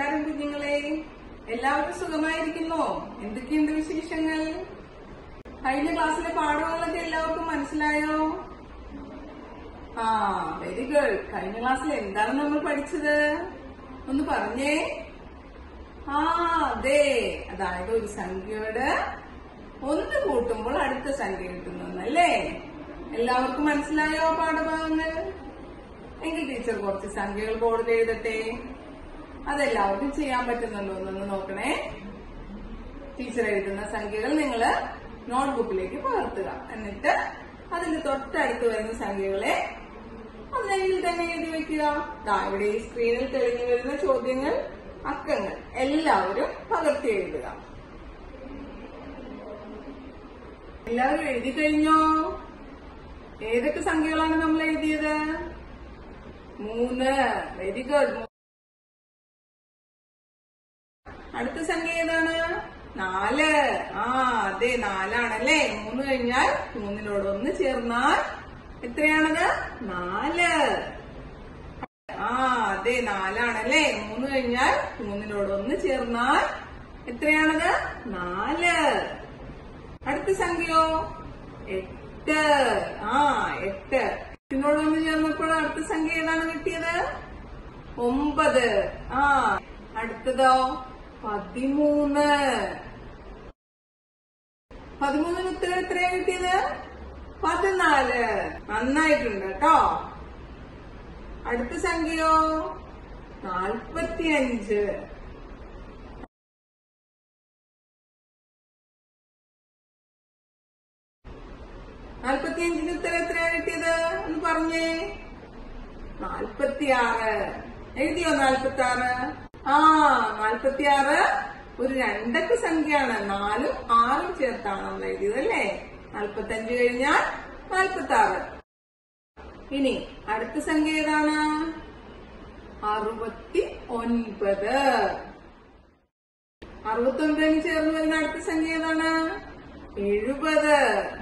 നമസ്കാരം കുഞ്ഞുങ്ങളെ എല്ലാവർക്കും സുഖമായിരിക്കുന്നോ എന്തൊക്കെയുണ്ട് വിശേഷങ്ങൾ കഴിഞ്ഞ ക്ലാസ്സിലെ പാഠങ്ങളൊക്കെ എല്ലാവർക്കും മനസ്സിലായോ ആ വെരി ഗുഡ് കഴിഞ്ഞ ക്ലാസ്സിൽ എന്താണ് നമ്മൾ പഠിച്ചത് ഒന്ന് പറഞ്ഞേ ആ അതെ അതായത് ഒരു സംഖ്യയോട് ഒന്ന് കൂട്ടുമ്പോൾ അടുത്ത സംഖ്യ കിട്ടുന്നു അല്ലേ എല്ലാവർക്കും മനസ്സിലായോ ആ പാഠഭാഗങ്ങൾ എങ്കിൽ ടീച്ചർ കുറച്ച് സംഖ്യകൾ ബോർഡിൽ എഴുതട്ടെ അതെല്ലാവർക്കും ചെയ്യാൻ പറ്റുന്നുണ്ടോ എന്നൊന്ന് നോക്കണേ ടീച്ചർ എഴുതുന്ന സംഖ്യകൾ നിങ്ങൾ നോട്ട്ബുക്കിലേക്ക് പകർത്തുക എന്നിട്ട് അതിന്റെ തൊട്ടടുത്ത് വരുന്ന സംഖ്യകളെ ഒന്നെങ്കിൽ തന്നെ എഴുതി വെക്കുക ദാ ഇവിടെ ഈ സ്ക്രീനിൽ തെളിഞ്ഞു വരുന്ന ചോദ്യങ്ങൾ അക്കങ്ങൾ എല്ലാവരും പകർത്തി എഴുതുക എല്ലാവരും എഴുതി കഴിഞ്ഞോ ഏതൊക്കെ സംഖ്യകളാണ് നമ്മൾ എഴുതിയത് മൂന്ന് വെരി ഗുഡ് അടുത്ത സംഖ്യ ഏതാണ് നാല് ആ അതെ നാലാണല്ലേ മൂന്ന് കഴിഞ്ഞാൽ മൂന്നിനോട് ഒന്ന് ചേർന്നാൽ എത്രയാണത് നാല് ആ അതെ നാലാണല്ലേ മൂന്ന് കഴിഞ്ഞാൽ മൂന്നിനോട് ഒന്ന് ചേർന്നാൽ എത്രയാണത് നാല് അടുത്ത സംഖ്യയോ എട്ട് ആ എട്ട് ഇതിനോട് ഒന്ന് ചേർന്നപ്പോൾ അടുത്ത സംഖ്യ ഏതാണ് കിട്ടിയത് ഒമ്പത് ആ അടുത്തതോ പതിമൂന്ന് പതിമൂന്നിന് ഉത്തരം എത്രയാ കിട്ടിയത് പതിനാല് നന്നായിട്ടുണ്ട് കേട്ടോ അടുത്ത സംഖ്യയോ നാൽപ്പത്തിയഞ്ച് നാൽപ്പത്തിയഞ്ചിന് ഉത്തരം എത്രയാ കിട്ടിയത് എന്ന് പറഞ്ഞേ നാൽപ്പത്തിയാറ് എഴുതിയോ നാൽപ്പത്തി ആറ് ആ നാൽപ്പത്തിയാറ് ഒരു രണ്ടക്ക സംഖ്യയാണ് നാലും ആറും ചേർത്താണ് നമ്മൾ എഴുതിയത് അല്ലേ നാൽപ്പത്തഞ്ച് കഴിഞ്ഞാൽ നാൽപ്പത്തി ആറ് ഇനി അടുത്ത സംഖ്യ ഏതാണ് അറുപത്തി ഒൻപത് അറുപത്തി ഒൻപതിന് ചേർന്ന് വരുന്ന അടുത്ത സംഖ്യ ഏതാണ് എഴുപത്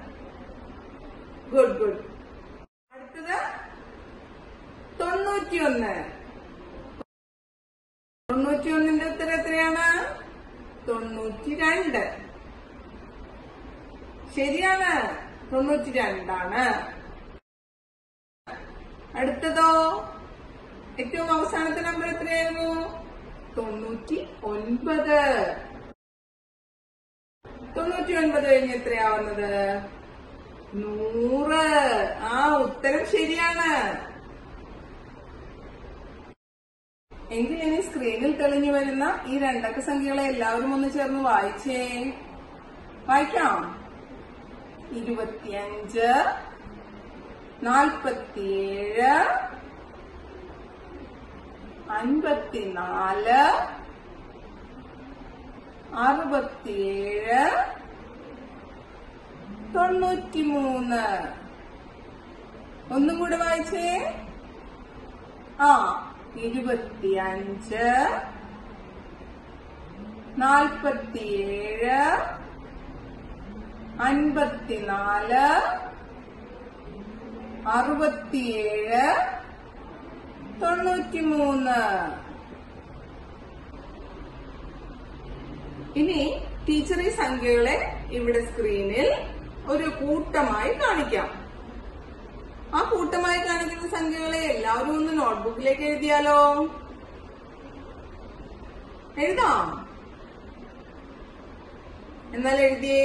ഗുഡ് ഗുഡ് അടുത്തത് തൊണ്ണൂറ്റിയൊന്ന് തൊണ്ണൂറ്റിയൊന്നിന്റെ ഉത്തരം എത്രയാണ് തൊണ്ണൂറ്റി രണ്ട് ശരിയാണ് തൊണ്ണൂറ്റി രണ്ടാണ് അടുത്തതോ ഏറ്റവും അവസാനത്തെ നമ്പർ എത്രയായിരുന്നു തൊണ്ണൂറ്റി ഒൻപത് തൊണ്ണൂറ്റി ഒൻപത് കഴിഞ്ഞ് എത്രയാവുന്നത് നൂറ് ആ ഉത്തരം ശരിയാണ് എങ്കിൽ ഇനി സ്ക്രീനിൽ തെളിഞ്ഞു വരുന്ന ഈ രണ്ടക്ക സംഖ്യകളെ എല്ലാവരും ഒന്ന് ചേർന്ന് വായിച്ചേ വായിക്കാം ഇരുപത്തിയഞ്ച് നാൽപ്പത്തിയേഴ് അൻപത്തിനാല് അറുപത്തിയേഴ് തൊണ്ണൂറ്റിമൂന്ന് ഒന്നും കൂടെ വായിച്ചേ ആ ഇരുപത്തിയഞ്ച് നാൽപ്പത്തിയേഴ് അൻപത്തിനാല് അറുപത്തിയേഴ് തൊണ്ണൂറ്റിമൂന്ന് ഇനി ടീച്ചർ ഈ സംഖ്യകളെ ഇവിടെ സ്ക്രീനിൽ ഒരു കൂട്ടമായി കാണിക്കാം ആ കൂട്ടമായി കാണിക്കുന്ന സംഖ്യകളെ എല്ലാവരും ഒന്ന് നോട്ട്ബുക്കിലേക്ക് എഴുതിയാലോ എഴുതാം എന്നാൽ എഴുതിയേ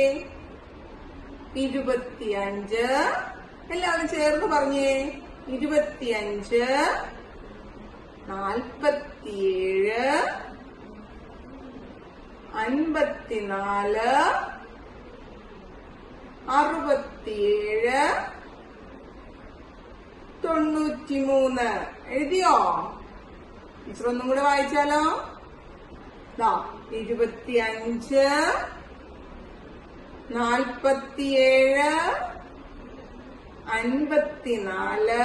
ഇരുപത്തിയഞ്ച് എല്ലാവരും ചേർന്ന് പറഞ്ഞേ ഇരുപത്തിയഞ്ച് നാൽപ്പത്തിയേഴ് അൻപത്തിനാല് അറുപത്തിയേഴ് തൊണ്ണൂറ്റിമൂന്ന് എഴുതിയോ ടീച്ചർ ഒന്നും കൂടെ വായിച്ചാലോ ദാ ഇരുപത്തിയഞ്ച് നാൽപ്പത്തിയേഴ് അൻപത്തിനാല്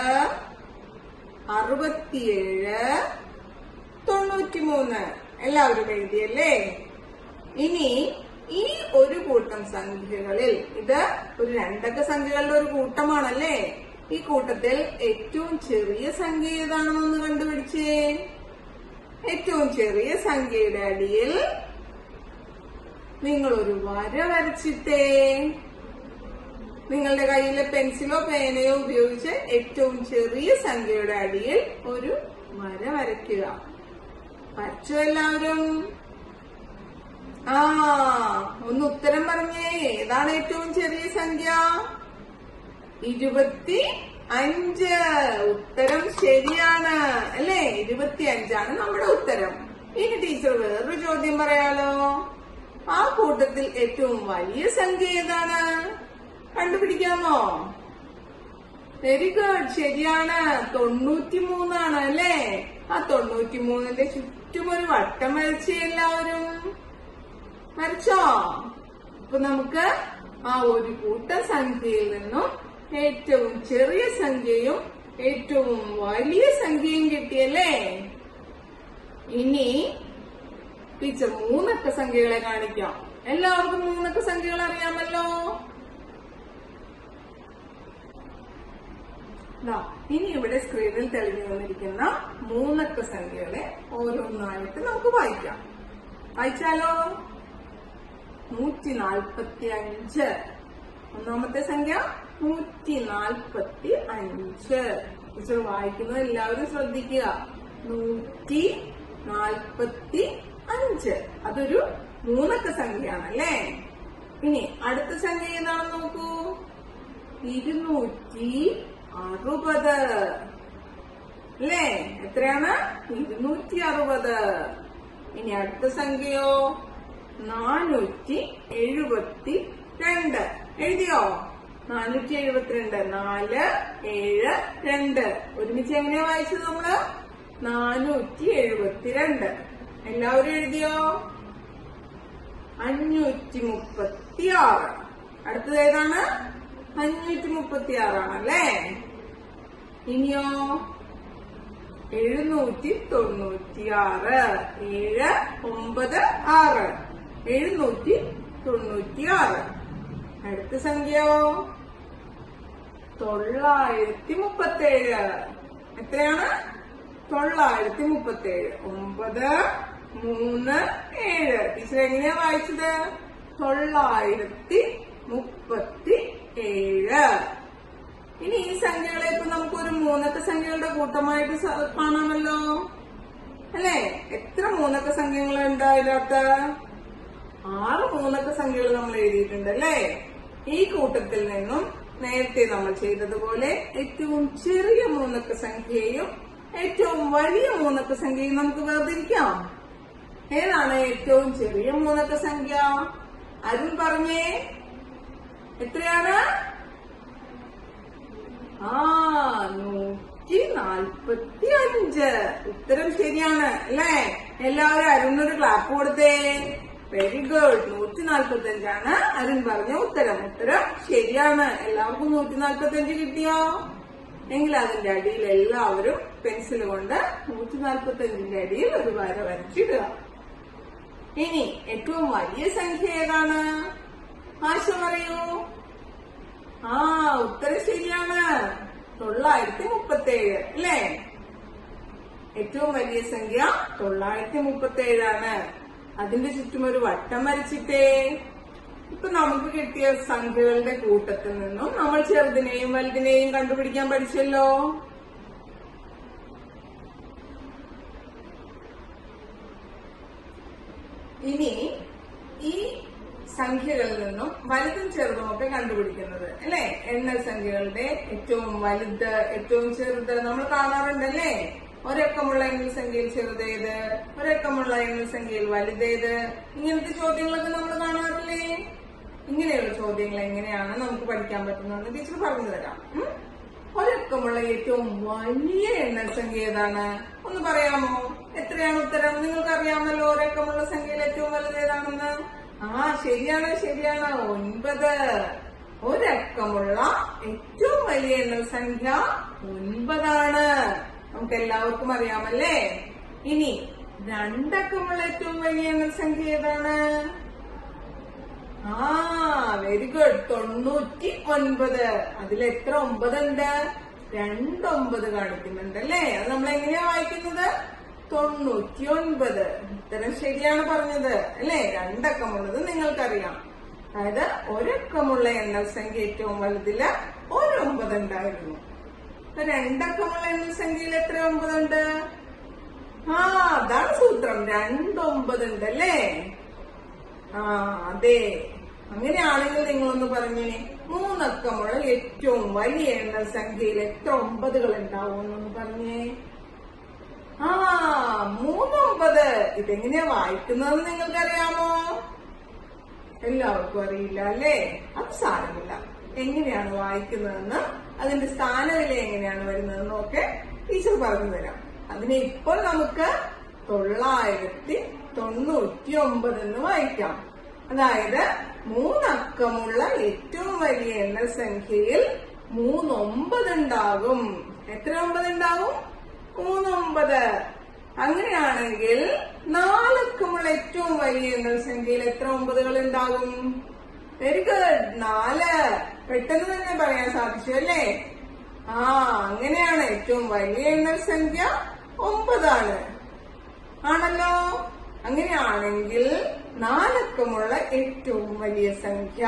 അറുപത്തിയേഴ് തൊണ്ണൂറ്റിമൂന്ന് എല്ലാവരും എഴുതിയല്ലേ ഇനി ഈ ഒരു കൂട്ടം സംഖ്യകളിൽ ഇത് ഒരു രണ്ടക്ക സംഖ്യകളുടെ ഒരു കൂട്ടമാണല്ലേ ഈ കൂട്ടത്തിൽ ഏറ്റവും ചെറിയ സംഖ്യ ഏതാണെന്നൊന്ന് കണ്ടുപിടിച്ചേ ഏറ്റവും ചെറിയ സംഖ്യയുടെ അടിയിൽ നിങ്ങൾ ഒരു വര വരച്ചിട്ടേ നിങ്ങളുടെ കയ്യിലെ പെൻസിലോ പേനയോ ഉപയോഗിച്ച് ഏറ്റവും ചെറിയ സംഖ്യയുടെ അടിയിൽ ഒരു വര വരയ്ക്കുക വരച്ചു എല്ലാവരും ആ ഒന്ന് ഉത്തരം പറഞ്ഞേ ഏതാണ് ഏറ്റവും ചെറിയ സംഖ്യ ഇരുപത്തി അഞ്ച് ഉത്തരം ശരിയാണ് അല്ലേ ഇരുപത്തി അഞ്ചാണ് നമ്മുടെ ഉത്തരം ഇനി ടീച്ചർ വേറൊരു ചോദ്യം പറയാലോ ആ കൂട്ടത്തിൽ ഏറ്റവും വലിയ സംഖ്യ ഏതാണ് കണ്ടുപിടിക്കാമോ വെരി ഗുഡ് ശരിയാണ് തൊണ്ണൂറ്റി മൂന്നാണ് അല്ലേ ആ തൊണ്ണൂറ്റി മൂന്നിന്റെ ചുറ്റും ഒരു വട്ടം വരച്ചേ എല്ലാവരും വരച്ചോ അപ്പൊ നമുക്ക് ആ ഒരു കൂട്ട സംഖ്യയിൽ നിന്നും ഏറ്റവും ചെറിയ സംഖ്യയും ഏറ്റവും വലിയ സംഖ്യയും കിട്ടിയല്ലേ ഇനി ടീച്ചർ മൂന്നക്ക സംഖ്യകളെ കാണിക്കാം എല്ലാവർക്കും മൂന്നക്ക സംഖ്യകൾ അറിയാമല്ലോ ദാ, ഇനി ഇവിടെ സ്ക്രീനിൽ തെളിഞ്ഞു വന്നിരിക്കുന്ന മൂന്നക്ക സംഖ്യകളെ ഓരോന്നായിട്ട് നമുക്ക് വായിക്കാം വായിച്ചാലോ നൂറ്റി നാൽപ്പത്തി അഞ്ച് ഒന്നാമത്തെ സംഖ്യ നൂറ്റി നാൽപ്പത്തി അഞ്ച് ടീച്ചർ വായിക്കുന്നത് എല്ലാവരും ശ്രദ്ധിക്കുക നൂറ്റി നാൽപ്പത്തി അഞ്ച് അതൊരു മൂന്നക്ക സംഖ്യയാണ് അല്ലേ ഇനി അടുത്ത സംഖ്യ ഏതാണെന്ന് നോക്കൂ ഇരുന്നൂറ്റി അറുപത് അല്ലേ എത്രയാണ് ഇരുന്നൂറ്റി അറുപത് ഇനി അടുത്ത സംഖ്യയോ നാനൂറ്റി എഴുപത്തി രണ്ട് എഴുതിയോ നാനൂറ്റി എഴുപത്തിരണ്ട് നാല് ഏഴ് രണ്ട് ഒരുമിച്ച് എങ്ങനെയാ വായിച്ചത് നമ്മള് നാനൂറ്റി എഴുപത്തിരണ്ട് എല്ലാവരും എഴുതിയോ അഞ്ഞൂറ്റി മുപ്പത്തി ആറ് അടുത്തത് ഏതാണ് അഞ്ഞൂറ്റി മുപ്പത്തി ആറാണ് അല്ലേ ഇനിയോ എഴുന്നൂറ്റി തൊണ്ണൂറ്റി ആറ് ഏഴ് ഒമ്പത് ആറ് എഴുന്നൂറ്റി തൊണ്ണൂറ്റി ആറ് അടുത്ത സംഖ്യയോ തൊള്ളായിരത്തി മുപ്പത്തേഴ് എത്രയാണ് തൊള്ളായിരത്തി മുപ്പത്തേഴ് ഒമ്പത് മൂന്ന് ഏഴ് ടീച്ചർ എങ്ങനെയാ വായിച്ചത് തൊള്ളായിരത്തി മുപ്പത്തി ഏഴ് ഇനി ഈ സംഖ്യകളെ ഇപ്പൊ നമുക്കൊരു മൂന്നക്ക സംഖ്യകളുടെ കൂട്ടമായിട്ട് സ- കാണാമല്ലോ അല്ലേ എത്ര മൂന്നക്ക സംഖ്യകളുണ്ട് അതിനകത്ത് ആറ് മൂന്നക്ക സംഖ്യകൾ നമ്മൾ എഴുതിയിട്ടുണ്ട് അല്ലേ ഈ കൂട്ടത്തിൽ നിന്നും നേരത്തെ നമ്മൾ ചെയ്തതുപോലെ ഏറ്റവും ചെറിയ മൂന്നക്ക സംഖ്യയും ഏറ്റവും വലിയ മൂന്നക്ക സംഖ്യയും നമുക്ക് വേർതിരിക്കാം ഏതാണ് ഏറ്റവും ചെറിയ മൂന്നക്ക സംഖ്യ അരുൺ പറഞ്ഞേ എത്രയാണ് ആ നൂറ്റി നാൽപ്പത്തി അഞ്ച് ഉത്തരം ശരിയാണ് അല്ലേ എല്ലാവരും അരുണിനൊരു ക്ലാപ്പ് കൊടുത്തേ വെരി ഗുഡ് നൂറ്റി നാൽപ്പത്തി അഞ്ചാണ് അരുൺ പറഞ്ഞ ഉത്തരം ഉത്തരം ശരിയാണ് എല്ലാവർക്കും നൂറ്റി നാൽപ്പത്തി അഞ്ച് കിട്ടിയോ എങ്കിൽ അതിന്റെ അടിയിൽ എല്ലാവരും പെൻസിൽ കൊണ്ട് നൂറ്റി നാൽപ്പത്തി അഞ്ചിന്റെ അടിയിൽ ഒരു വര വരച്ചിടുക ഇനി ഏറ്റവും വലിയ സംഖ്യ ഏതാണ് ആശ പറയൂ ആ ഉത്തരം ശരിയാണ് തൊള്ളായിരത്തി മുപ്പത്തി ഏഴ് അല്ലേ ഏറ്റവും വലിയ സംഖ്യ തൊള്ളായിരത്തി മുപ്പത്തി ഏഴാണ് അതിന്റെ ചുറ്റും ഒരു വട്ടം വരച്ചിട്ടേ ഇപ്പൊ നമുക്ക് കിട്ടിയ സംഖ്യകളുടെ കൂട്ടത്തിൽ നിന്നും നമ്മൾ ചെറുതിനെയും വലുതിനെയും കണ്ടുപിടിക്കാൻ പഠിച്ചല്ലോ ഇനി ഈ സംഖ്യകളിൽ നിന്നും വലുതും ചെറുതും ഒക്കെ കണ്ടുപിടിക്കുന്നത് അല്ലെ എണ്ണൽ സംഖ്യകളുടെ ഏറ്റവും വലുത് ഏറ്റവും ചെറുത് നമ്മൾ കാണാറുണ്ടല്ലേ ഒരക്കമുള്ള എണ്ണൽ സംഖ്യയിൽ ചെറുതേത് ഒരക്കമുള്ള എണ്ണൽ സംഖ്യയിൽ വലുതേത് ഇങ്ങനത്തെ ചോദ്യങ്ങളൊക്കെ നമ്മൾ കാണാറില്ലേ ഇങ്ങനെയുള്ള ചോദ്യങ്ങൾ എങ്ങനെയാണ് നമുക്ക് പഠിക്കാൻ പറ്റുന്നതെന്ന് ടീച്ചർ പറഞ്ഞു തരാം ഉം? ഒരക്കമുള്ള ഏറ്റവും വലിയ എണ്ണൽ സംഖ്യ ഏതാണ് ഒന്ന് പറയാമോ എത്രയാണ് ഉത്തരം നിങ്ങൾക്ക് അറിയാമല്ലോ ഒരക്കമുള്ള സംഖ്യയിൽ ഏറ്റവും വലുത് ഏതാണെന്ന് ആ ശരിയാണ് ശരിയാണ് ഒൻപത് ഒരക്കമുള്ള ഏറ്റവും വലിയ എണ്ണൽ സംഖ്യ ഒൻപതാണ് നമുക്ക് എല്ലാവർക്കും അറിയാമല്ലേ ഇനി രണ്ടക്കമുള്ള ഏറ്റവും വലിയ എണ്ണൽ സംഖ്യ ഏതാണ് ആ വെരി ഗുഡ് തൊണ്ണൂറ്റി ഒൻപത് അതിൽ എത്ര ഒമ്പതുണ്ട് രണ്ട് ഒമ്പത് കാണിക്കുന്നുണ്ട് അല്ലേ അത് നമ്മൾ എങ്ങനെയാ വായിക്കുന്നത് തൊണ്ണൂറ്റി ഒൻപത് ഉത്തരം ശരിയാണ് പറഞ്ഞത് അല്ലേ രണ്ടക്കമുള്ളത് നിങ്ങൾക്കറിയാം അതായത് ഒരക്കമുള്ള എണ്ണൽ സംഖ്യ ഏറ്റവും വലുതില് ഒരു ഒമ്പത് ഉണ്ടായിരുന്നു അപ്പൊ രണ്ടക്കമുള്ള എണ്ണൽ സംഖ്യയിൽ എത്ര ഒമ്പതുണ്ട് ആ അതാണ് സൂത്രം രണ്ടൊമ്പത് ഉണ്ട് അല്ലേ ആ അതെ അങ്ങനെയാണെങ്കിൽ നിങ്ങളൊന്ന് പറഞ്ഞേ മൂന്നക്കമുള്ള ഏറ്റവും വലിയ എണ്ണൽ സംഖ്യയിൽ എത്ര ഒമ്പതുകൾ ഉണ്ടാവും എന്നൊന്ന് പറഞ്ഞേ ആ മൂന്നൊമ്പത് ഇതെങ്ങനെയാ വായിക്കുന്നതെന്ന് നിങ്ങൾക്കറിയാമോ എല്ലാവർക്കും അറിയില്ല അല്ലേ അത് സാരമില്ല എങ്ങനെയാണ് വായിക്കുന്നതെന്ന് അതിന്റെ സ്ഥാനവില എങ്ങനെയാണ് വരുന്നതെന്നും ഒക്കെ ടീച്ചർ പറഞ്ഞു തരാം അതിനെ ഇപ്പോൾ നമുക്ക് തൊള്ളായിരത്തി തൊണ്ണൂറ്റി ഒമ്പത് എന്ന് വായിക്കാം അതായത് മൂന്നക്കമുള്ള ഏറ്റവും വലിയ എണ്ണൽ സംഖ്യയിൽ മൂന്നൊമ്പത് ഉണ്ടാകും എത്ര ഒമ്പത് ഉണ്ടാകും മൂന്നൊമ്പത് അങ്ങനെയാണെങ്കിൽ നാലക്കമുള്ള ഏറ്റവും വലിയ എണ്ണൽ സംഖ്യയിൽ എത്ര ഒമ്പതുകൾ ഉണ്ടാകും വെരി ഗുഡ് നാല് പെട്ടെന്ന് തന്നെ പറയാൻ സാധിച്ചു അല്ലേ ആ അങ്ങനെയാണ് ഏറ്റവും വലിയ എണ്ണൽ സംഖ്യ ഒമ്പതാണ് ആണല്ലോ അങ്ങനെയാണെങ്കിൽ നാലക്കമുള്ള ഏറ്റവും വലിയ സംഖ്യ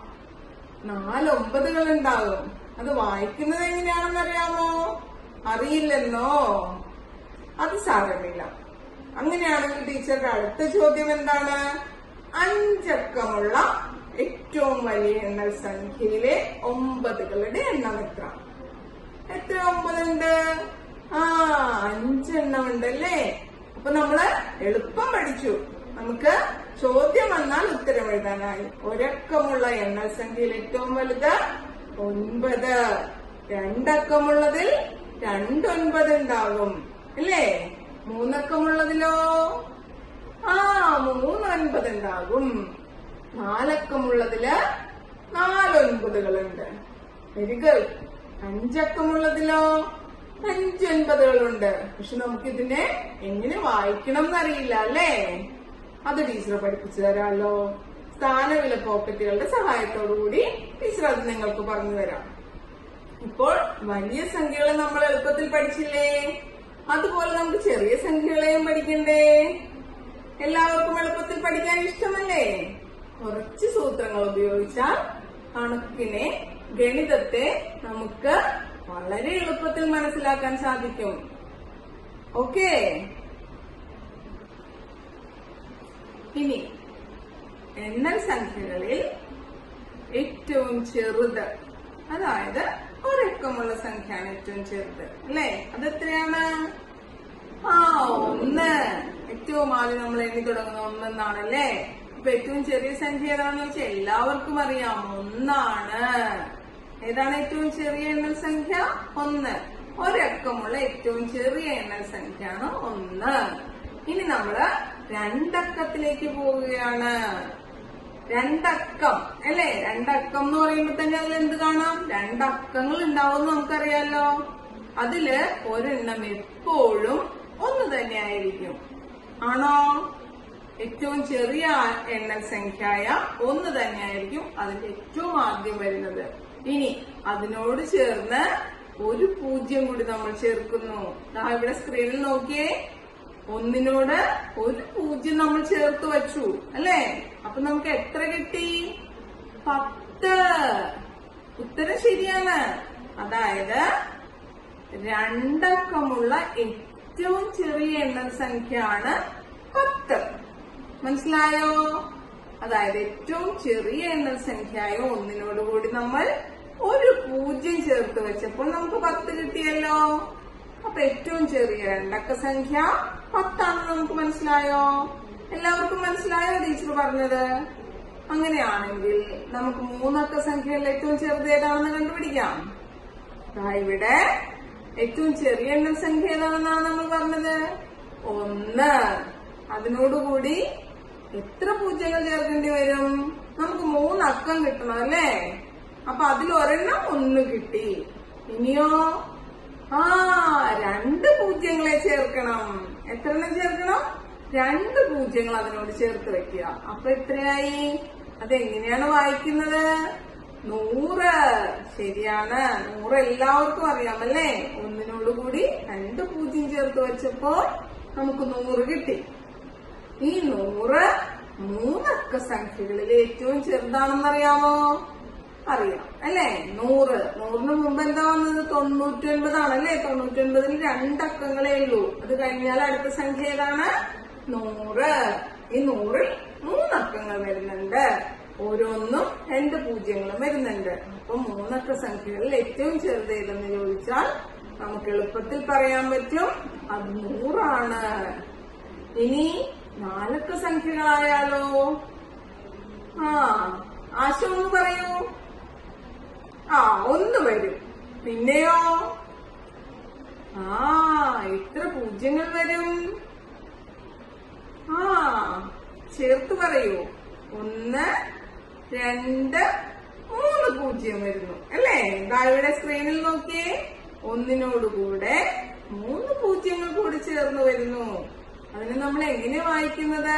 നാലൊമ്പതുകൾ ഉണ്ടാകും അത് വായിക്കുന്നത് എങ്ങനെയാണെന്ന് അറിയാമോ അറിയില്ലെന്നോ അത് സാരമില്ല അങ്ങനെയാണെങ്കിൽ ടീച്ചറുടെ അടുത്ത ചോദ്യം എന്താണ് അഞ്ചക്കമുള്ള ഏറ്റവും വലിയ എണ്ണൽ സംഖ്യയിലെ ഒമ്പതുകളുടെ എണ്ണം എത്ര എത്ര ഒമ്പതുണ്ട് ആ അഞ്ചെണ്ണം ഉണ്ടല്ലേ അപ്പൊ നമ്മള് എളുപ്പം പഠിച്ചു നമുക്ക് ചോദ്യം വന്നാൽ ഉത്തരം എഴുതാനായി ഒരക്കമുള്ള എണ്ണൽ സംഖ്യയിൽ ഏറ്റവും വലുത് ഒൻപത് രണ്ടക്കമുള്ളതിൽ രണ്ടൊൻപത് ഉണ്ടാകും അല്ലേ മൂന്നക്കമുള്ളതിലോ ആ മൂന്നൊൻപത് ഉണ്ടാകും നാലക്കമുള്ളതില് നാലൊൻപതുകളുണ്ട് വെരി ഗുഡ് അഞ്ചക്കമുള്ളതിലോ അഞ്ചൊൻപതുകളുണ്ട് പക്ഷെ നമുക്ക് ഇതിനെ എങ്ങനെ വായിക്കണം എന്നറിയില്ല അല്ലേ അത് ടീച്ചർ പഠിപ്പിച്ചു തരാമല്ലോ സ്ഥാനവില പോക്കറ്റുകളുടെ സഹായത്തോടു കൂടി ടീച്ചർ അത് നിങ്ങൾക്ക് പറഞ്ഞു തരാം ഇപ്പോൾ വലിയ സംഖ്യകൾ നമ്മൾ എളുപ്പത്തിൽ പഠിച്ചില്ലേ അതുപോലെ നമുക്ക് ചെറിയ സംഖ്യകളെയും പഠിക്കണ്ടേ എല്ലാവർക്കും എളുപ്പത്തിൽ പഠിക്കാൻ ഇഷ്ടമല്ലേ കുറച്ച് സൂത്രങ്ങൾ ഉപയോഗിച്ചാൽ കണക്കിനെ ഗണിതത്തെ നമുക്ക് വളരെ എളുപ്പത്തിൽ മനസ്സിലാക്കാൻ സാധിക്കും ഓക്കേ ഇനി എണ്ണൽ സംഖ്യകളിൽ ഏറ്റവും ചെറുത് അതായത് ഒരക്കമുള്ള സംഖ്യയാണ് ഏറ്റവും ചെറുത് അല്ലേ അതെത്രയാണ് ആ ഒന്ന് ഏറ്റവും ആദ്യം നമ്മൾ എണ്ണി തുടങ്ങുന്ന ഒന്നെന്നാണല്ലേ ഇപ്പൊ ഏറ്റവും ചെറിയ സംഖ്യ ഏതാണെന്ന് വെച്ചാൽ എല്ലാവർക്കും അറിയാം ഒന്നാണ് ഏതാണ് ഏറ്റവും ചെറിയ എണ്ണൽ സംഖ്യ ഒന്ന് ഒരക്കമുള്ള ഏറ്റവും ചെറിയ എണ്ണൽ സംഖ്യയാണ് ഒന്ന് ഇനി നമ്മള് രണ്ടക്കത്തിലേക്ക് പോവുകയാണ് രണ്ടക്കം അല്ലേ രണ്ടക്കം എന്ന് പറയുമ്പോ തന്നെ അതിൽ എന്ത് കാണാം രണ്ടക്കങ്ങൾ ഉണ്ടാവും നമുക്കറിയാലോ അതില് ഒരെണ്ണം എപ്പോഴും ഒന്ന് തന്നെയായിരിക്കും ആണോ ഏറ്റവും ചെറിയ എണ്ണൽ സംഖ്യയായ ഒന്ന് തന്നെയായിരിക്കും അതിന്റെ ഏറ്റവും ആദ്യം വരുന്നത് ഇനി അതിനോട് ചേർന്ന് ഒരു പൂജ്യം കൂടി നമ്മൾ ചേർക്കുന്നു ദാ ഇവിടെ സ്ക്രീനിൽ നോക്കിയേ ഒന്നിനോട് ഒരു പൂജ്യം നമ്മൾ ചേർത്ത് വച്ചു അല്ലേ അപ്പൊ നമുക്ക് എത്ര കിട്ടി പത്ത് ഉത്തരം ശരിയാണ് അതായത് രണ്ടക്കമുള്ള ഏറ്റവും ചെറിയ എണ്ണൽ സംഖ്യയാണ് പത്ത് മനസ്സിലായോ അതായത് ഏറ്റവും ചെറിയ എണ്ണൽ സംഖ്യയായ ഒന്നിനോട് കൂടി നമ്മൾ ഒരു പൂജ്യം ചേർത്ത് വെച്ചപ്പോൾ നമുക്ക് പത്ത് കിട്ടിയല്ലോ അപ്പൊ ഏറ്റവും ചെറിയ രണ്ടക്ക സംഖ്യ പത്താണെന്ന് നമുക്ക് മനസ്സിലായോ എല്ലാവർക്കും മനസ്സിലായോ ടീച്ചർ പറഞ്ഞത് അങ്ങനെയാണെങ്കിൽ നമുക്ക് മൂന്നക്ക സംഖ്യകളിൽ ഏറ്റവും ചെറുത് ഏതാണെന്ന് കണ്ടുപിടിക്കാം ദാ ഇവിടെ ഏറ്റവും ചെറിയ എണ്ണ സംഖ്യ ഏതാണെന്നാണ് നമ്മൾ പറഞ്ഞത് ഒന്ന് അതിനോടുകൂടി എത്ര പൂജ്യങ്ങൾ ചേർക്കേണ്ടി വരും നമുക്ക് മൂന്നക്കം കിട്ടണം അല്ലേ അപ്പൊ അതിൽ ഒരെണ്ണം ഒന്ന് കിട്ടി ഇനിയോ ആ രണ്ട് പൂജ്യങ്ങളെ ചേർക്കണം എത്ര എണ്ണം ചേർക്കണം രണ്ട് പൂജ്യങ്ങൾ അതിനോട് ചേർത്ത് വെക്കുക അപ്പൊ എത്രയായി അതെങ്ങനെയാണ് വായിക്കുന്നത് നൂറ് ശരിയാണ് നൂറ് എല്ലാവർക്കും അറിയാമല്ലേ ഒന്നിനോട് കൂടി രണ്ട് പൂജ്യം ചേർത്ത് വെച്ചപ്പോൾ നമുക്ക് നൂറ് കിട്ടി ഈ നൂറ് മൂന്നക്ക സംഖ്യകളിൽ ഏറ്റവും ചെറുതാണെന്നറിയാമോ അറിയാം അല്ലേ നൂറ് നൂറിന് മുമ്പ് എന്താ വന്നത് തൊണ്ണൂറ്റി ഒൻപതാണ് അല്ലേ തൊണ്ണൂറ്റി ഒൻപതിൽ രണ്ടക്കങ്ങളേ ഉള്ളൂ അത് കഴിഞ്ഞാൽ അടുത്ത സംഖ്യ ഏതാണ് നൂറ് ഈ നൂറിൽ മൂന്നക്കങ്ങൾ വരുന്നുണ്ട് ഓരോന്നും രണ്ട് പൂജ്യങ്ങളും വരുന്നുണ്ട് അപ്പൊ മൂന്നക്ക സംഖ്യകളിൽ ഏറ്റവും ചെറുത് ഏതെന്ന് ചോദിച്ചാൽ നമുക്ക് എളുപ്പത്തിൽ പറയാൻ പറ്റും അത് നൂറാണ് ഇനി നാലക്ക സംഖ്യകളായാലോ ആ ആശ ഒന്ന് പറയൂ ആ ഒന്ന് വരും പിന്നെയോ ആ എത്ര പൂജ്യങ്ങൾ വരും ആ ചേർത്ത് പറയൂ ഒന്ന് രണ്ട് മൂന്ന് പൂജ്യം വരുന്നു അല്ലേ ഇതാ ഇവിടെ സ്ക്രീനിൽ നോക്കിയേ ഒന്നിനോട് കൂടെ മൂന്ന് പൂജ്യങ്ങൾ കൂടി ചേർന്ന് വരുന്നു അതിന് നമ്മൾ എങ്ങനെ വായിക്കുന്നത്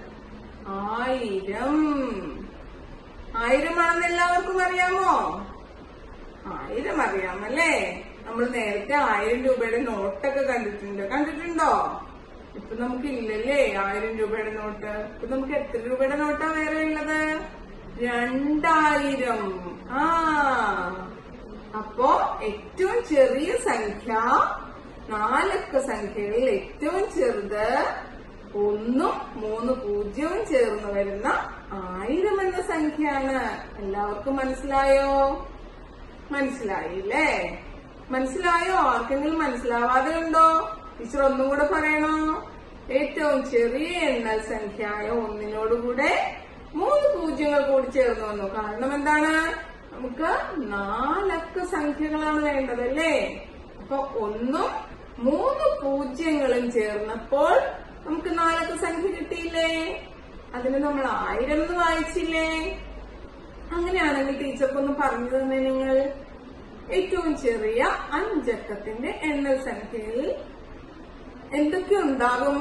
ആയിരം ആയിരമാണെന്ന് എല്ലാവർക്കും അറിയാമോ ആയിരം അറിയാമല്ലേ നമ്മൾ നേരത്തെ ആയിരം രൂപയുടെ നോട്ടൊക്കെ കണ്ടിട്ടുണ്ട് കണ്ടിട്ടുണ്ടോ ഇപ്പൊ നമുക്ക് ഇല്ലല്ലേ ആയിരം രൂപയുടെ നോട്ട് ഇപ്പൊ നമുക്ക് എത്ര രൂപയുടെ നോട്ടാ വേറെ ഉള്ളത് രണ്ടായിരം ആ അപ്പോ ഏറ്റവും ചെറിയ സംഖ്യ നാലക്ക സംഖ്യകളിൽ ഏറ്റവും ചെറുത് ഒന്നും മൂന്ന് പൂജ്യവും ചേർന്ന് വരുന്ന ആയിരം എന്ന സംഖ്യയാണ് എല്ലാവർക്കും മനസ്സിലായോ മനസ്സിലായില്ലേ മനസ്സിലായോ ആർക്കെങ്കിലും മനസ്സിലാവാതെ ഉണ്ടോ ടീച്ചർ ഒന്നും കൂടെ പറയണോ ഏറ്റവും ചെറിയ എണ്ണൽ സംഖ്യയായ ഒന്നിനോടുകൂടെ മൂന്ന് പൂജ്യങ്ങൾ കൂടി ചേർന്ന് വന്നു കാരണം എന്താണ് നമുക്ക് നാലക്ക സംഖ്യകളാണ് വേണ്ടത് അല്ലേ അപ്പൊ ഒന്നും മൂന്ന് പൂജ്യങ്ങളും ചേർന്നപ്പോൾ നമുക്ക് നാലക്ക സംഖ്യ കിട്ടിയില്ലേ അതിന് നമ്മൾ ആയിരം എന്ന് വായിച്ചില്ലേ അങ്ങനെയാണെങ്കിൽ ടീച്ചർക്കൊന്ന് പറഞ്ഞു തന്നെ നിങ്ങൾ ഏറ്റവും ചെറിയ അഞ്ചക്കത്തിന്റെ എണ്ണൽ സംഖ്യയിൽ എന്തൊക്കെ ഉണ്ടാകും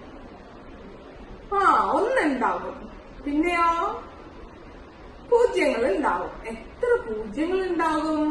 ആ ഒന്നുണ്ടാകും പിന്നെയോ പൂജ്യങ്ങൾ ഉണ്ടാവും എത്ര പൂജ്യങ്ങൾ ഉണ്ടാകും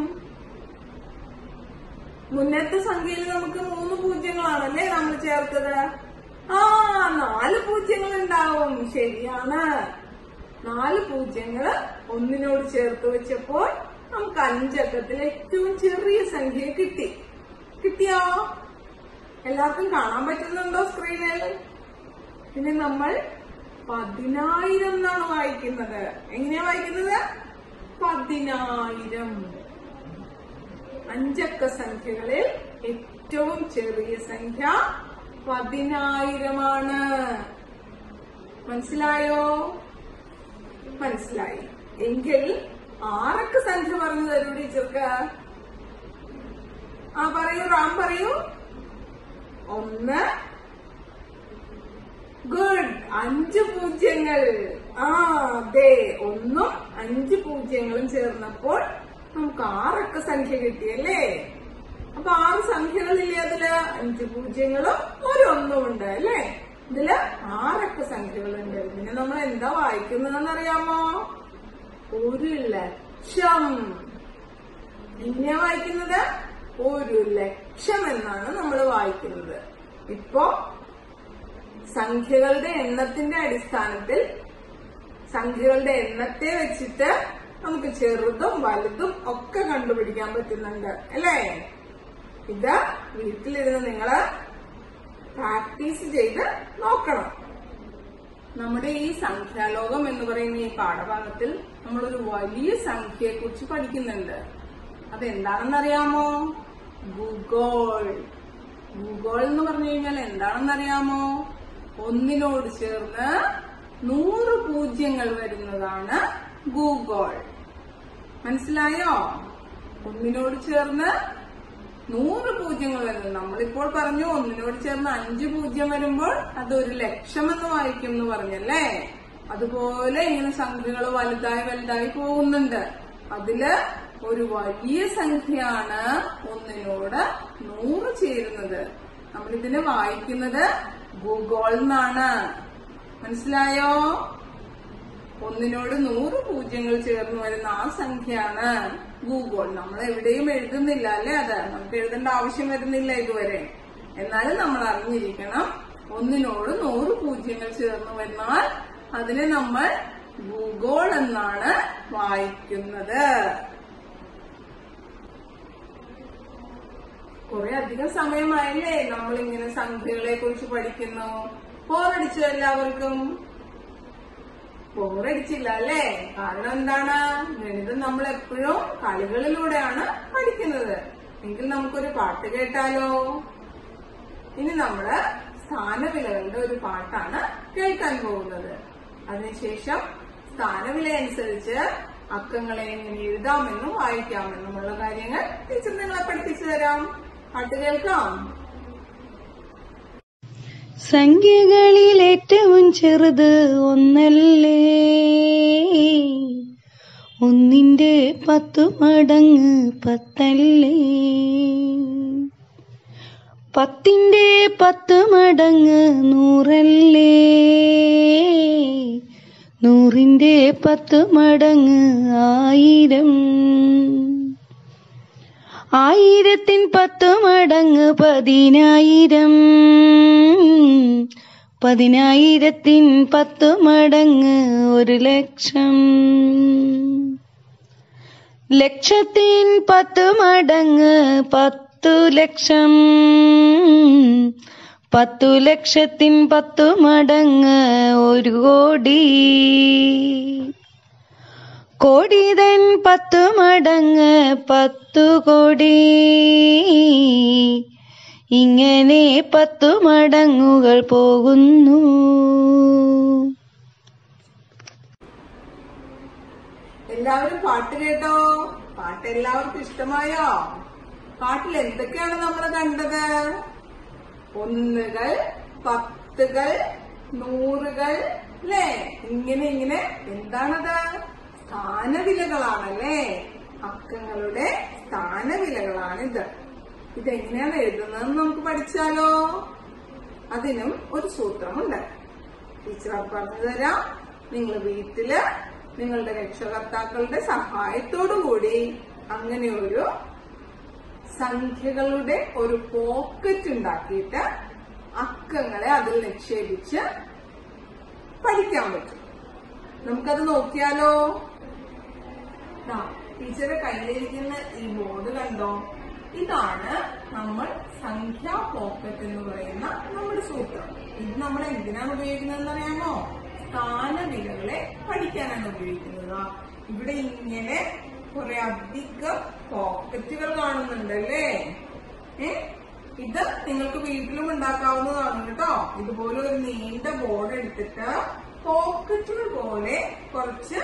മുന്നത്തെ സംഖ്യയിൽ നമുക്ക് മൂന്ന് പൂജ്യങ്ങളാണല്ലേ നമ്മൾ ചേർത്തത് ആ നാല് പൂജ്യങ്ങൾ ഉണ്ടാവും ശരിയാണ് നാല് പൂജ്യങ്ങള് ഒന്നിനോട് ചേർത്ത് വെച്ചപ്പോൾ നമുക്ക് അഞ്ചക്കത്തിൽ ഏറ്റവും ചെറിയ സംഖ്യ കിട്ടി കിട്ടിയോ എല്ലാവർക്കും കാണാൻ പറ്റുന്നുണ്ടോ സ്ക്രീനിൽ പിന്നെ നമ്മൾ പതിനായിരം എന്നാണ് വായിക്കുന്നത് എങ്ങനെയാ വായിക്കുന്നത് പതിനായിരം അഞ്ചക്ക സംഖ്യകളിൽ ഏറ്റവും ചെറിയ സംഖ്യ പതിനായിരമാണ് മനസ്സിലായോ മനസ്സിലായി എങ്കിൽ ആറക്ക സംഖ്യ പറഞ്ഞു തരൂ ടീച്ചർക്ക് ആ പറയൂ റാം പറയൂ ഒന്ന് ഗുഡ് അഞ്ച് പൂജ്യങ്ങൾ ആ അതെ ഒന്നും അഞ്ച് പൂജ്യങ്ങളും ചേർന്നപ്പോൾ നമുക്ക് ആറക്ക സംഖ്യ കിട്ടിയല്ലേ അപ്പൊ ആറ് സംഖ്യകളില്ലേ അതില് അഞ്ച് പൂജ്യങ്ങളും ഒരു ഒന്നും ഉണ്ട് അല്ലേ ഇതില് ആറക്ക സംഖ്യകളുണ്ട് പിന്നെ നമ്മൾ എന്താ വായിക്കുന്നതെന്ന് അറിയാമോ ഒരു ലക്ഷം എങ്ങനെയാ വായിക്കുന്നത് ഒരു ലക്ഷം എന്നാണ് നമ്മൾ വായിക്കുന്നത് ഇപ്പോ സംഖ്യകളുടെ എണ്ണത്തിന്റെ അടിസ്ഥാനത്തിൽ സംഖ്യകളുടെ എണ്ണത്തെ വെച്ചിട്ട് നമുക്ക് ചെറുതും വലുതും ഒക്കെ കണ്ടുപിടിക്കാൻ പറ്റുന്നുണ്ട് അല്ലേ ഇത് വീട്ടിലിരുന്ന് നിങ്ങള് പ്രാക്ടീസ് ചെയ്ത് നോക്കണം നമ്മുടെ ഈ സംഖ്യാലോകം എന്ന് പറയുന്ന ഈ പാഠഭാഗത്തിൽ നമ്മളൊരു വലിയ സംഖ്യയെ കുറിച്ച് പഠിക്കുന്നുണ്ട് അതെന്താണെന്നറിയാമോ ഭൂഗോൾ ഭൂഗോൾ എന്ന് പറഞ്ഞു കഴിഞ്ഞാൽ എന്താണെന്നറിയാമോ ഒന്നിനോട് ചേർന്ന് നൂറ് പൂജ്യങ്ങൾ വരുന്നതാണ് ഗൂഗോൾ മനസ്സിലായോ ഒന്നിനോട് ചേർന്ന് നൂറ് പൂജ്യങ്ങൾ വരുന്നത് നമ്മളിപ്പോൾ പറഞ്ഞു ഒന്നിനോട് ചേർന്ന് അഞ്ച് പൂജ്യം വരുമ്പോൾ അത് ഒരു ലക്ഷം എന്ന് വായിക്കും എന്ന് പറഞ്ഞല്ലേ അതുപോലെ ഇങ്ങനെ സംഖ്യകൾ വലുതായി വലുതായി പോകുന്നുണ്ട് അതില് ഒരു വലിയ സംഖ്യയാണ് ഒന്നിനോട് നൂറ് ചേരുന്നത് നമ്മളിതിനെ വായിക്കുന്നത് ഗൂഗോൾ എന്നാണ് മനസ്സിലായോ ഒന്നിനോട് നൂറ് പൂജ്യങ്ങൾ ചേർന്ന് വരുന്ന ആ സംഖ്യയാണ് ഗൂഗിൾ നമ്മൾ എവിടെയും എഴുതുന്നില്ല അല്ലേ അത് നമുക്ക് എഴുതേണ്ട ആവശ്യം വരുന്നില്ല ഇതുവരെ എന്നാലും നമ്മൾ അറിഞ്ഞിരിക്കണം ഒന്നിനോട് നൂറ് പൂജ്യങ്ങൾ ചേർന്ന് വന്നാൽ അതിനെ നമ്മൾ ഭൂഗോൾ എന്നാണ് വായിക്കുന്നത് കുറെ അധികം സമയമായില്ലേ നമ്മൾ ഇങ്ങനെ സംഖ്യകളെ കുറിച്ച് പഠിക്കുന്നു ബോറടിച്ചു എല്ലാവർക്കും ബോറടിച്ചില്ല അല്ലേ കാരണം എന്താണ് ഗണിതം നമ്മൾ എപ്പോഴും കളികളിലൂടെയാണ് പഠിക്കുന്നത് എങ്കിൽ നമുക്കൊരു പാട്ട് കേട്ടാലോ ഇനി നമ്മള് സ്ഥാനവിലകളുടെ ഒരു പാട്ടാണ് കേൾക്കാൻ പോകുന്നത് അതിനുശേഷം സ്ഥാനവില അനുസരിച്ച് അക്കങ്ങളെ എങ്ങനെ എഴുതാമെന്നും വായിക്കാമെന്നുമുള്ള കാര്യങ്ങൾ ടീച്ചർ നിങ്ങളെ പഠിപ്പിച്ചു തരാം പാട്ട് കേൾക്കാം സംഖ്യകളിൽ ഏറ്റവും ചെറുത് ഒന്നല്ലേ ഒന്നിന്റെ പത്തു മടങ്ങ് പത്തല്ലേ പത്തിന്റെ പത്ത് മടങ്ങ് നൂറല്ലേ നൂറിന്റെ പത്ത് മടങ്ങ് ആയിരം ആയിരത്തിൻ പത്ത് മടങ്ങ് പതിനായിരം പതിനായിരത്തിൻ പത്ത് മടങ്ങ് ഒരു ലക്ഷം ലക്ഷത്തിൻ പത്ത് മടങ്ങ് പത്തു ലക്ഷം പത്തു ലക്ഷത്തിൻ പത്തു മടങ്ങ് ഒരു കോടി കോടിതൻ പത്തു മടങ്ങ് പത്തു കോടി ഇങ്ങനെ പത്തു മടങ്ങുകൾ പോകുന്നു എല്ലാവരും പാട്ട് കേട്ടോ പാട്ട് എല്ലാവർക്കും ഇഷ്ടമായോ പാട്ടിൽ എന്തൊക്കെയാണ് നമ്മൾ കണ്ടത് ഒന്നുകൾ പത്തുകൾ നൂറുകൾ അല്ലേ ഇങ്ങനെ ഇങ്ങനെ എന്താണത് സ്ഥാനവിലകളാണല്ലേ അക്കങ്ങളുടെ സ്ഥാനവിലകളാണിത് ഇതെങ്ങനെയാണ് എഴുതുന്നതെന്ന് നമുക്ക് പഠിച്ചാലോ അതിനും ഒരു സൂത്രമുണ്ട് ടീച്ചർ പറഞ്ഞു തരാം നിങ്ങൾ വീട്ടില് നിങ്ങളുടെ രക്ഷകർത്താക്കളുടെ സഹായത്തോടു കൂടി അങ്ങനെ ഒരു സംഖ്യകളുടെ ഒരു പോക്കറ്റ് ഉണ്ടാക്കിയിട്ട് അക്കങ്ങളെ അതിൽ നിക്ഷേപിച്ച് പഠിക്കാൻ പറ്റും നമുക്കത് നോക്കിയാലോ ദാ, ടീച്ചറുടെ കയ്യിലിരിക്കുന്ന ഈ ബോർഡ് കണ്ടോ ഇതാണ് നമ്മൾ സംഖ്യാ പോക്കറ്റ് എന്ന് പറയുന്ന നമ്മുടെ സൂത്രം ഇത് നമ്മൾ എന്തിനാണ് ഉപയോഗിക്കുന്നതെന്ന് അറിയാമോ സ്ഥാനവിലകളെ പഠിക്കാനാണ് ഉപയോഗിക്കുന്നത് ദാ, ഇവിടെ ഇങ്ങനെ കുറെ അധികം പോക്കറ്റുകൾ കാണുന്നുണ്ടല്ലേ ഏ ഇത് നിങ്ങൾക്ക് വീട്ടിലും ഉണ്ടാക്കാവുന്നതാണ് കേട്ടോ ഇതുപോലെ ഒരു നീണ്ട ബോർഡ് എടുത്തിട്ട് പോക്കറ്റുകൾ പോലെ കുറച്ച്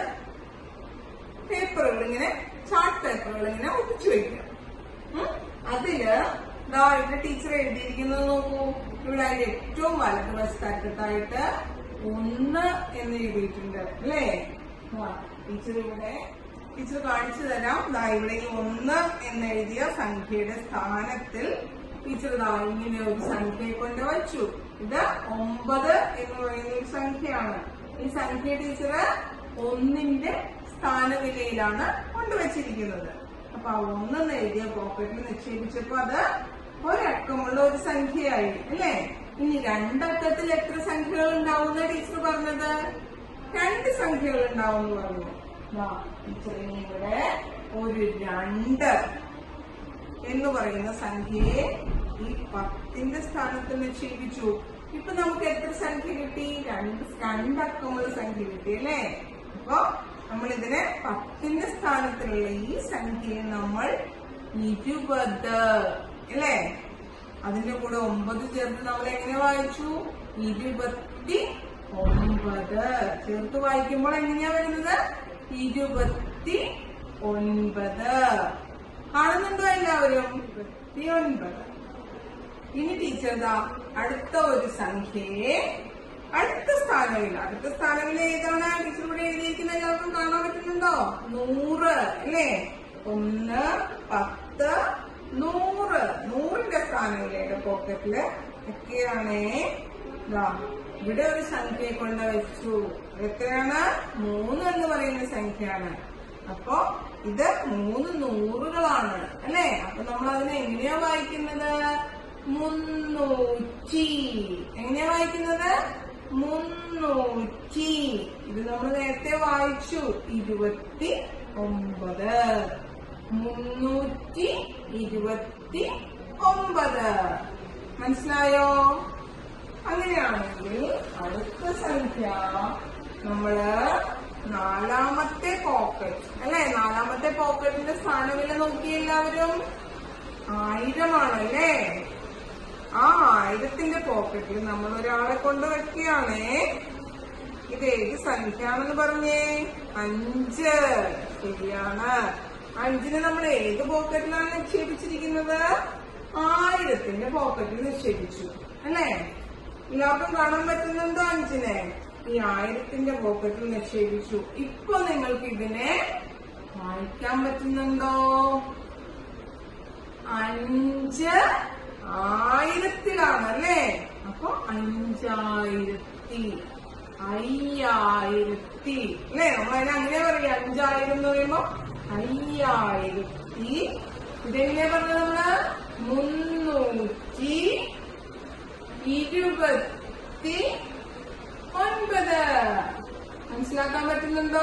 പേപ്പറുകൾ ഇങ്ങനെ ചാർട്ട് പേപ്പറുകൾ ഇങ്ങനെ ഒട്ടിച്ചു വെക്കുക ഉം. അതില് ദാ ഇവിടെ ടീച്ചർ എഴുതിയിരിക്കുന്നത് നോക്കൂ ഇവിടെ അതിന്റെ ഏറ്റവും വലതുവശത്തറ്റത്തായിട്ട് ഒന്ന് എന്ന് എഴുതിയിട്ടുണ്ട് അല്ലേ ടീച്ചർ ഇവിടെ ടീച്ചർ കാണിച്ചു തരാം ദാ ഇവിടെ ഈ ഒന്ന് എന്ന് എഴുതിയ സംഖ്യയുടെ സ്ഥാനത്തിൽ ടീച്ചർ ദാ ഇങ്ങനെ ഒരു സംഖ്യയെ കൊണ്ട് വച്ചു ഇത് ഒമ്പത് എന്ന് പറയുന്ന ഒരു സംഖ്യയാണ് ഈ സംഖ്യ ടീച്ചർ ഒന്നിന്റെ സ്ഥാനവിലയിലാണ് കൊണ്ടുവച്ചിരിക്കുന്നത് അപ്പൊ ആ ഒന്നെന്ന് എഴുതിയ പോക്കറ്റിൽ നിക്ഷേപിച്ചപ്പോ അത് ഒരക്കമുള്ള ഒരു സംഖ്യയായി അല്ലേ ഇനി രണ്ടക്കത്തിൽ എത്ര സംഖ്യകൾ ഉണ്ടാവുന്ന ടീച്ചർ പറഞ്ഞത് രണ്ട് സംഖ്യകൾ ഉണ്ടാവും എന്ന് പറഞ്ഞു ദാ, ടീച്ചർ ഇനി ഇവിടെ ഒരു രണ്ട് എന്ന് പറയുന്ന സംഖ്യയെ ഈ പത്തിന്റെ സ്ഥാനത്ത് നിക്ഷേപിച്ചു ഇപ്പൊ നമുക്ക് എത്ര സംഖ്യ കിട്ടി രണ്ട് രണ്ടക്കമുള്ള സംഖ്യ കിട്ടി അല്ലേ അപ്പൊ നമ്മൾ ഇതിനെ പത്തിന്റെ സ്ഥാനത്തിലുള്ള ഈ സംഖ്യയെ നമ്മൾ ഇരുപത് അല്ലേ അതിന്റെ കൂടെ ഒമ്പത് ചേർത്ത് നമ്മൾ എങ്ങനെ വായിച്ചു ഇരുപത്തി ഒമ്പത് ചേർത്ത് വായിക്കുമ്പോൾ എങ്ങനെയാ വരുന്നത് ഇരുപത്തി ഒൻപത് കാണുന്നുണ്ടോ എല്ലാവരും ഇരുപത്തി ഒൻപത് ഇനി ടീച്ചർ ദാ അടുത്ത ഒരു സംഖ്യയെ അടുത്ത സ്ഥാനവില അടുത്ത സ്ഥാനവില ഏതാണ് ടീച്ചർ ഇവിടെ എഴുതിയിരിക്കുന്ന എല്ലാവർക്കും കാണാൻ പറ്റുന്നുണ്ടോ നൂറ് അല്ലേ ഒന്ന് പത്ത് നൂറ് നൂറിന്റെ സ്ഥാനവിലയുടെ പോക്കറ്റില് ഒക്കെയാണേ ദാ ഇവിടെ ഒരു സംഖ്യയെ കൊണ്ട് വെച്ചു എത്രയാണ് മൂന്ന് എന്ന് പറയുന്ന സംഖ്യയാണ് അപ്പോ ഇത് മൂന്ന് നൂറുകളാണ് അല്ലേ അപ്പൊ നമ്മൾ അതിനെ എങ്ങനെയാ വായിക്കുന്നത് മുന്നൂറ്റി എങ്ങനെയാ വായിക്കുന്നത് മുന്നൂറ്റി ഇത് നമ്മൾ നേരത്തെ വായിച്ചു ഇരുപത്തി ഒമ്പത് മുന്നൂറ്റി ഇരുപത്തി ഒമ്പത് മനസ്സിലായോ അങ്ങനെയാണെങ്കിൽ അടുത്ത സംഖ്യ നമ്മള് നാലാമത്തെ പോക്കറ്റ് അല്ലെ നാലാമത്തെ പോക്കറ്റിന്റെ സ്ഥാനവില നോക്കി എല്ലാവരും ആയിരമാണല്ലേ ആ ആയിരത്തിന്റെ പോക്കറ്റിൽ നമ്മൾ ഒരാളെ കൊണ്ട് വെക്കുകയാണേ ഇത് ഏത് സംഖ്യയാണെന്ന് പറഞ്ഞേ അഞ്ച് ശരിയാണ് അഞ്ചിന് നമ്മൾ ഏത് പോക്കറ്റിലാണ് നിക്ഷേപിച്ചിരിക്കുന്നത് ആയിരത്തിന്റെ പോക്കറ്റിൽ നിക്ഷേപിച്ചു അല്ലേ എല്ലാവർക്കും കാണാൻ പറ്റുന്നുണ്ടോ അഞ്ചിനെ ഈ ആയിരത്തിന്റെ പോക്കറ്റിൽ നിക്ഷേപിച്ചു ഇപ്പൊ നിങ്ങൾക്ക് ഇതിനെ വായിക്കാൻ പറ്റുന്നുണ്ടോ അഞ്ച് ആയിരത്തിലാണല്ലേ അപ്പൊ അഞ്ചായിരത്തി അയ്യായിരത്തി അല്ലേ നമ്മളതിനെ അങ്ങനെ പറയാം അഞ്ചായിരം എന്ന് പറയുമ്പോ അയ്യായിരത്തി ഇതെങ്ങനെ പറഞ്ഞ നമ്മള് മുന്നൂറ്റി ഇരുപത്തി ഒൻപത് മനസ്സിലാക്കാൻ പറ്റുന്നുണ്ടോ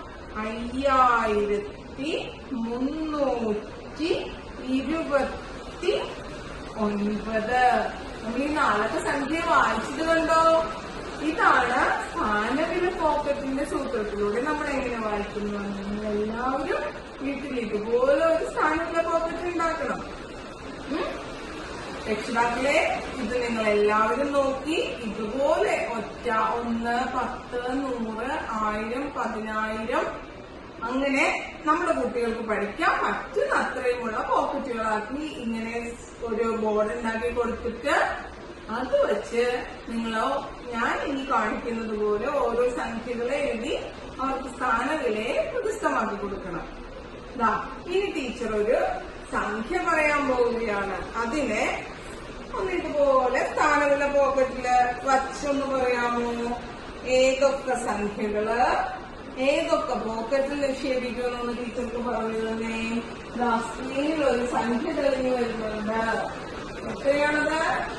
അയ്യായിരത്തി മുന്നൂറ്റി ഇരുപത്തി ഒൻപത് നമ്മൾ ഈ നാളത്തെ സംഖ്യ വായിച്ചത് കണ്ടോ ഇതാണ് സ്ഥാനവില പോക്കറ്റിന്റെ സൂത്രത്തിലൂടെ നമ്മൾ എങ്ങനെ വായിക്കുന്നു നിങ്ങൾ എല്ലാവരും വീട്ടിൽ ഇതുപോലെ ഒരു സ്ഥാനവില പോക്കറ്റ് ഉണ്ടാക്കണം ഉം? രക്ഷിതാക്കളെ ഇത് നിങ്ങൾ എല്ലാവരും നോക്കി ഇതുപോലെ ഒറ്റ ഒന്ന് പത്ത് നൂറ് ആയിരം പതിനായിരം അങ്ങനെ നമ്മുടെ കുട്ടികൾക്ക് പഠിക്കാൻ പറ്റുന്ന അത്രയുമുള്ള പോക്കറ്റുകളാക്കി ഇങ്ങനെ ഒരു ബോർഡ് ഉണ്ടാക്കി കൊടുത്തിട്ട് അത് വെച്ച് നിങ്ങളോ ഞാൻ ഇനി കാണിക്കുന്നത് പോലെ ഓരോ സംഖ്യകളെ എഴുതി അവർക്ക് സ്ഥാനവിലയെ പ്രദിഷ്ടമാക്കി കൊടുക്കണം ദാ ഇനി ടീച്ചർ ഒരു സംഖ്യ പറയാൻ പോവുകയാണ് അതിനെ ഒന്ന് ഇതുപോലെ സ്ഥാനവില പോക്കറ്റില് വച്ചൊന്ന് പറയാമോ ഏതൊക്കെ സംഖ്യകള് ഏതൊക്കെ പോക്കറ്റിൽ നിക്ഷേപിക്കുമെന്നൊന്ന് ടീച്ചർക്ക് പറഞ്ഞു തന്നെ ദാ സ്ക്രീനിൽ ഒരു സംഖ്യ തെളിഞ്ഞു വരുന്നുണ്ട് എത്രയാണത്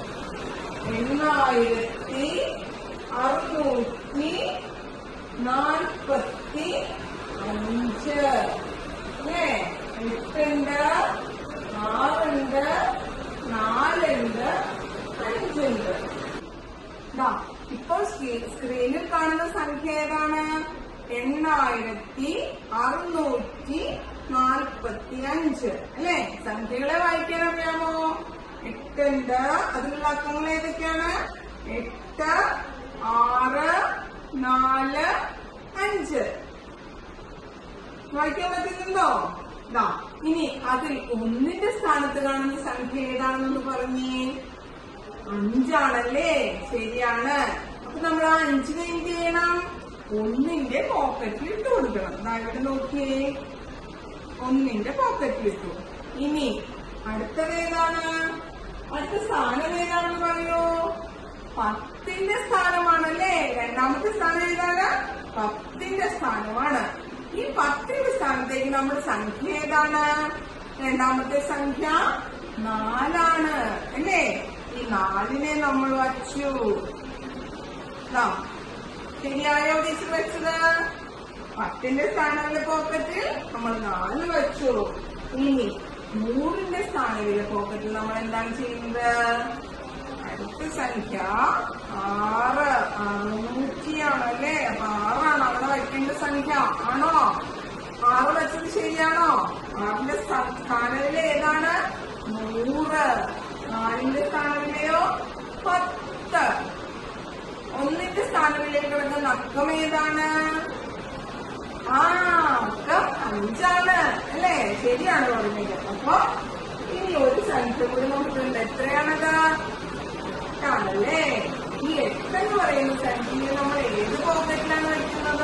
എണ്ണായിരത്തി അറുന്നൂറ്റി നാൽപ്പത്തി അഞ്ച് അല്ലേ എട്ടുണ്ട് ആറുണ്ട് നാലുണ്ട് അഞ്ചുണ്ട് ദാ ഇപ്പൊ സ്ക്രീ- സ്ക്രീനിൽ കാണുന്ന സംഖ്യ ഏതാണ് എണ്ണായിരത്തി അറുന്നൂറ്റി നാൽപ്പത്തി അഞ്ച് അല്ലെ സംഖ്യകളെ വായിക്കാൻ അറിയാമോ എട്ടുണ്ട് അതിലുള്ള അക്കങ്ങൾ ഏതൊക്കെയാണ് എട്ട് ആറ് നാല് അഞ്ച് വായിക്കാൻ പറ്റുന്നുണ്ടോ ദാ ഇനി അതിൽ ഒന്നിന്റെ സ്ഥാനത്ത് കാണുന്ന സംഖ്യ ഏതാണെന്ന് പറഞ്ഞേ അഞ്ചാണല്ലേ ശരിയാണ് അപ്പൊ നമ്മൾ ആ അഞ്ചിനെ എന്ത് ചെയ്യണം ഒന്നിന്റെ പോക്കറ്റിൽ ഇട്ട് കൊടുക്കണം ദാ ഇവിടെ നോക്കിയേ ഒന്നിന്റെ പോക്കറ്റിൽ ഇട്ടു ഇനി അടുത്തത് ഏതാണ് അടുത്ത സ്ഥാനം ഏതാണെന്ന് പറയോ പത്തിന്റെ സ്ഥാനമാണല്ലേ രണ്ടാമത്തെ സ്ഥാനം ഏതാണ് പത്തിന്റെ സ്ഥാനമാണ് ഈ പത്തിന്റെ സ്ഥാനത്തേക്ക് നമ്മുടെ സംഖ്യ ഏതാണ് രണ്ടാമത്തെ സംഖ്യ നാലാണ് അല്ലേ ഈ നാലിനെ നമ്മൾ വച്ചു ദാ, ശരിയായോ ടീച്ചർ വെച്ചത് പത്തിന്റെ സ്ഥാനവിലെ പോക്കറ്റിൽ നമ്മൾ നാല് വെച്ചു ഇനി നൂറിന്റെ സ്ഥാനവിലെ പോക്കറ്റിൽ നമ്മൾ എന്താണ് ചെയ്യുന്നത് അടുത്ത സംഖ്യ ആറ് അറുന്നൂറ്റിയാണ് അല്ലേ അപ്പൊ ആറാണ് അവിടെ വയ്ക്കേണ്ട സംഖ്യ ആണോ ആറ് വെച്ചത് ശരിയാണോ ആറിന്റെ സ്ഥാ- സ്ഥാനവില ഏതാണ് നൂറ് നാലിന്റെ സ്ഥാനവിലയോ പത്ത് ഒന്നിന്റെ സ്ഥാനവിലേക്ക് കിടക്കുന്ന അക്കം ഏതാണ് ആ അക്കം അഞ്ചാണ് അല്ലേ ശരിയാണ് പറഞ്ഞത് അപ്പൊ ഇനി ഒരു സംഖ്യ കൂടി നമുക്കുണ്ട് എത്രയാണത് എട്ടാണല്ലേ ഈ എട്ടെന്ന് പറയുന്ന സംഖ്യയെ നമ്മൾ ഏത് പോക്കറ്റിലാണ് വെക്കുന്നത്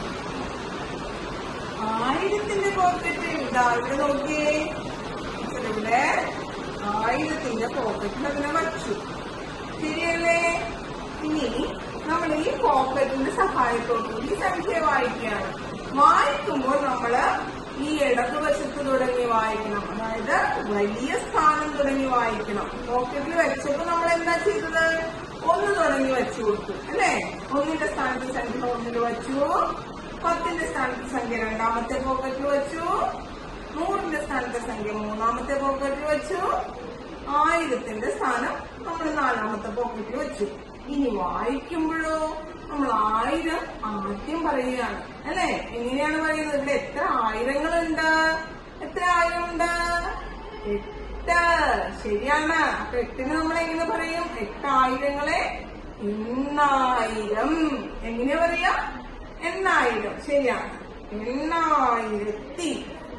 ആയിരത്തിന്റെ പോക്കറ്റിൽ ഇതാ ഇവിടെ നോക്കിയേ ടീച്ചർ ഇവിടെ ആയിരത്തിന്റെ പോക്കറ്റിൽ അതിനെ വച്ചു ശരിയല്ലേ ഇനി നമ്മൾ ഈ പോക്കറ്റിന്റെ സഹായത്തോടു കൂടി സംഖ്യ വായിക്കുകയാണ് വായിക്കുമ്പോൾ നമ്മള് ഈ ഇടതുവശത്ത് തുടങ്ങി വായിക്കണം അതായത് വലിയ സ്ഥാനം തുടങ്ങി വായിക്കണം പോക്കറ്റിൽ വെച്ചപ്പോ നമ്മൾ എന്താ ചെയ്തത് ഒന്ന് തുടങ്ങി വെച്ചു കൊടുത്തു അല്ലേ ഒന്നിന്റെ സ്ഥാനത്ത് സംഖ്യ ഒന്നിൽ വെച്ചു പത്തിന്റെ സ്ഥാനത്ത് സംഖ്യ രണ്ടാമത്തെ പോക്കറ്റിൽ വെച്ചു നൂറിന്റെ സ്ഥാനത്തെ സംഖ്യ മൂന്നാമത്തെ പോക്കറ്റിൽ വെച്ചു ആയിരത്തിന്റെ സ്ഥാനം നമ്മൾ നാലാമത്തെ പോക്കറ്റിൽ വെച്ചു ഇനി വായിക്കുമ്പോഴോ നമ്മൾ ആയിരം ആദ്യം പറയുകയാണ് അല്ലെ എങ്ങനെയാണ് പറയുന്നത് ഇവിടെ എത്ര ആയിരങ്ങളുണ്ട് എത്ര ആയിരം ഉണ്ട് എട്ട് ശരിയാണ് അപ്പൊ എട്ടിന് നമ്മൾ എങ്ങനെ പറയും എട്ടായിരങ്ങളെ എണ്ണായിരം എങ്ങനെയാ പറയാ എണ്ണായിരം ശരിയാണ് എണ്ണായിരത്തി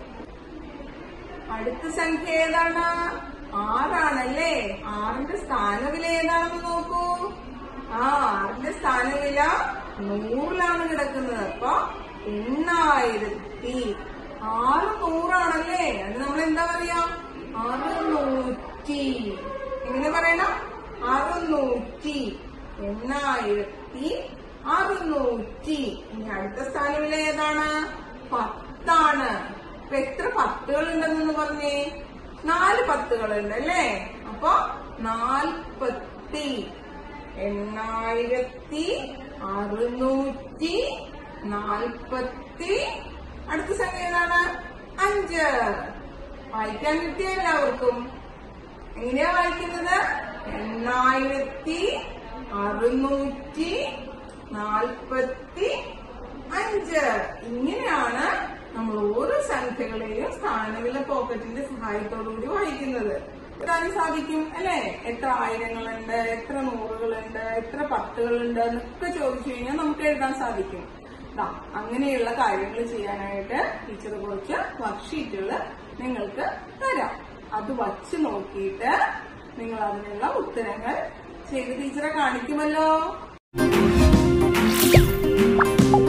അടുത്ത സംഖ്യ ഏതാണ് ആറാണല്ലേ ആറിന്റെ സ്ഥാനവില ഏതാണെന്ന് നോക്കൂ ആ ആറിന്റെ സ്ഥാനവില നൂറിലാണ് കിടക്കുന്നത് അപ്പൊ എണ്ണായിരത്തി ആറ് നൂറാണല്ലേ അത് നമ്മൾ എന്താ പറയാ അറുന്നൂറ്റി എങ്ങനെ പറയണം അറുന്നൂറ്റി എണ്ണായിരത്തി അറുന്നൂറ്റി ഇനി അടുത്ത സ്ഥാനവില ഏതാണ് പത്താണ് അപ്പൊ എത്ര പത്തുകൾ ഉണ്ടെന്ന് പറഞ്ഞേ നാല് പത്തുകളുണ്ട് അല്ലേ അപ്പൊ നാൽപ്പത്തി എണ്ണായിരത്തി അറുന്നൂറ്റി നാൽപ്പത്തി അടുത്ത സംഖ്യ ഏതാണ് അഞ്ച് വായിക്കാൻ കിട്ടിയ എല്ലാവർക്കും എങ്ങനെയാ വായിക്കുന്നത് എണ്ണായിരത്തി അറുന്നൂറ്റി നാൽപ്പത്തി അഞ്ച് ഇങ്ങനെയാണ് നമ്മൾ ഓരോ സംഖ്യകളെയും സ്ഥാനവില പോക്കറ്റിന്റെ സഹായത്തോടുകൂടി വായിക്കുന്നത് എത്താനും സാധിക്കും അല്ലെ എത്ര ആയിരങ്ങളുണ്ട് എത്ര നൂറുകളുണ്ട് എത്ര പത്തുകളുണ്ട് എന്നൊക്കെ ചോദിച്ചു കഴിഞ്ഞാൽ നമുക്ക് എഴുതാൻ സാധിക്കും ദാ അങ്ങനെയുള്ള കാര്യങ്ങൾ ചെയ്യാനായിട്ട് ടീച്ചർ കുറച്ച് വർക്ക്ഷീറ്റുകൾ നിങ്ങൾക്ക് തരാം അത് വച്ച് നോക്കിയിട്ട് നിങ്ങൾ അതിനുള്ള ഉത്തരങ്ങൾ ചെയ്ത് ടീച്ചറെ കാണിക്കുമല്ലോ